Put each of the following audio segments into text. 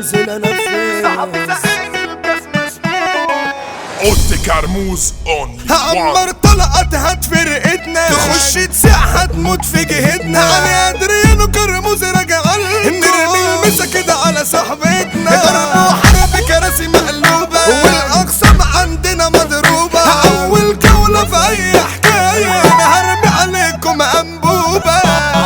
وانزل انفذ اوتي كرموز اونلي هعمر طلقت هات فرقتنا تخش تسيح هتموت في جهتنا علي ادريانو كرموز راجع نرمي المسا كده على صاحبتنا ضرب وحرب كراسي مقلوبة والاقسام عندنا مضروبة اول جولة في اي حكاية انا هرمي عليكم انبوبة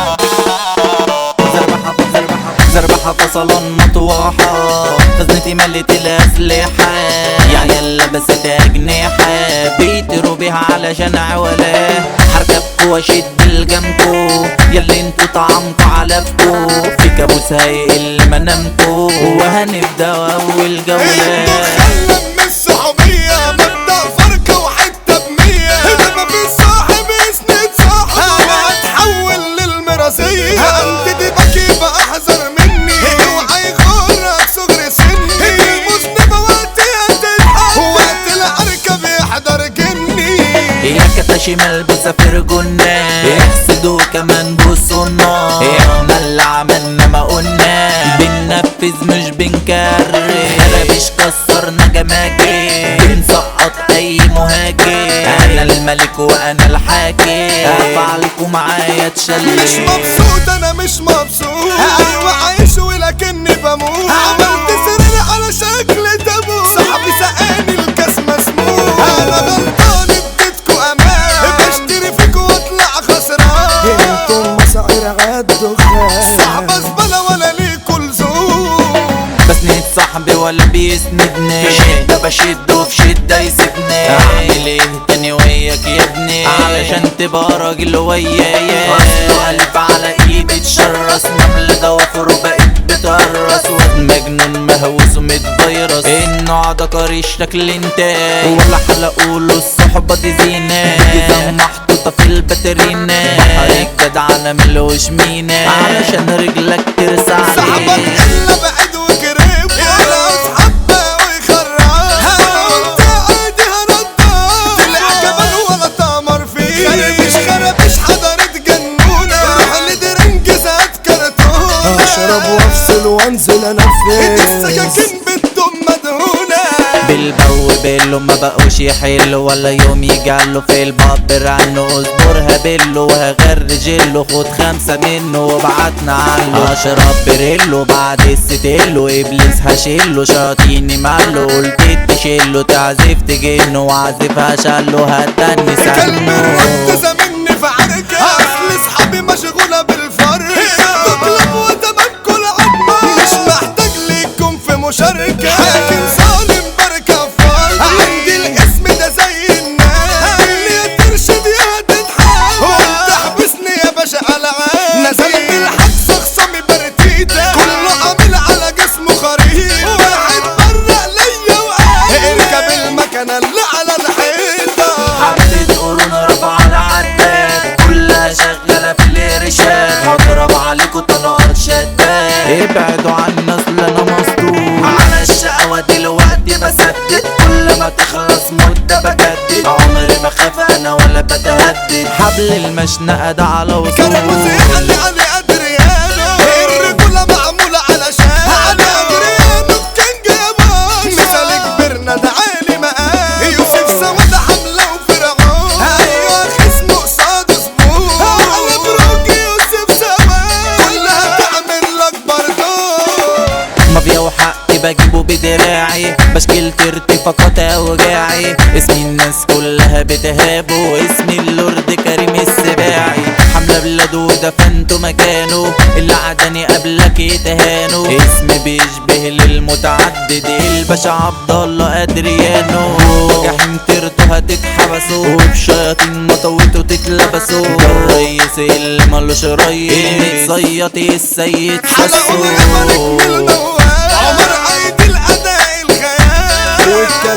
زربحة زربحة زربحة فصلا مطوحة خزنتي ملت الأسلحة يا عيال لبست أجنحة بيطيروا بيها علشان عولاه هركبكوا واشد الجنبكوا ياللي انتوا طعمكوا علفكوا في كابوس هيقل منامكوا وهنبدأ أول جولة الدخان من الصحوبية مبدأ فرقة وحتة بمية ده ما في صاحب يسند صاحبه انا هتحول للمراسية انت دي بكي بقى احذر مني اوعى يغرك صغر سني المذنبة وقتها تتحط وقت العركة بيحضر جني يا كتاشي ملبوسة في رجولنا احسدوا كمان بصوا النار احنا اللي عملنا ما قلنا بننفذ مش بنكرر خرابيش كسرنا جماجم بنسقط اي مهاجم انا الملك وانا الحاكم افعالكم معايا تشلل مش مبسوط انا مش مبسوط ايوه عايش ولكني بموت عملت سرير على شكل تابوت صاحبي سقاني الكاس مسموم انا غلطان اديتكو امان بشتري فيكو واطلع خسران انتم مصاعير عالدخان صعبة زبالة ولا ليكو لزوم بسند صاحبي ولا بيسندني في شدة بشد وفي شدة يسيبني اعمل ايه تاني وياك يا ابني علشان تبقى راجل ويايا اصله الف على ايدي تشرس نمل ضوافر وبقيت بتقرص مجنون مهووس ومتفيرس النوع ده قريش شكل انتاج ولا حلقوا له الصحبة دي زينة جزم محطوطة في الباترينا بحر الجدع انا ملوش مينا علشان رجلك ترسى صاحبك عليه الا بعد وقريب ولا اصحاب ويخرب قلت عادي هردها طلع جبل ولا تمر فيه خربش خربش حضرت جنونة روح لدرنج زاد كرتون اشرب وافصل وانزل انفذ السكاكين بالدم مدهونة بالبو بيلو ما بقوش يحلوا ولا يوم يجعلوا في البابر عنه اصبر هبله وهغرجله خد خمسة منه وابعتنا عنه اشرب بريلو بعد الستيلو ابليس هشيله شاطيني معله قلت تشيله تعزف تجنه وعزفها شاله هتني كلب سنه الرد مني في عركة اصل اصحابي مشغولة بالفرق تطلب وتمكن عظمة مش محتاج ليكم في مشاركة حاكم ظالم بركة فرد عندي الاسم ده زي الناس اللي ترشد يا تتحول وتحبسني يا باشا على عين نزلت الحبس خصامي برتيتة كله عامل على جسمه خريطة واحد برق ليا وقال اركب المكنة اللي على الحيطة حبة قرون رفع العداد كلها شغالة في الإرشاد هضرب عليكوا طلقات شداد ابعدوا عنا اصل انا مصدوم على الشقاوة دلوقتي بسدد كل ما تخلص مدة بجدد عمري ما خاف انا ولا بتهدد حبل المشنقة ده على كرموز وصول يحلي علي ادريانو الرجولة معمولة علشان علي ادريانو كان جابان مثال كبرنا ده عالي مقام يوسف سواد حملة وفرعون ايوه خصمه قصاد اسبوع على بروك يوسف سواد كلها تعمل لك بردون مافيا وحقي بجيبه بدراعي بشكل ترتي فقط اوجاعي اسمي الناس كلها بتهابه اسمي اللورد كريم السباعي حملة بلاده ودفنته مكانه اللي عدني قبلك يتهانوا اسمي بيشبه للمتعدد الباشا عبد الله ادريانو جحيم ترتو هتتحبسوا وبشياطين مطوته تتلبسوا الريس اللي ملوش ريس المتصيط السيد حلقوا حسو غمرك من الموال عمر عيد الاداء الخيال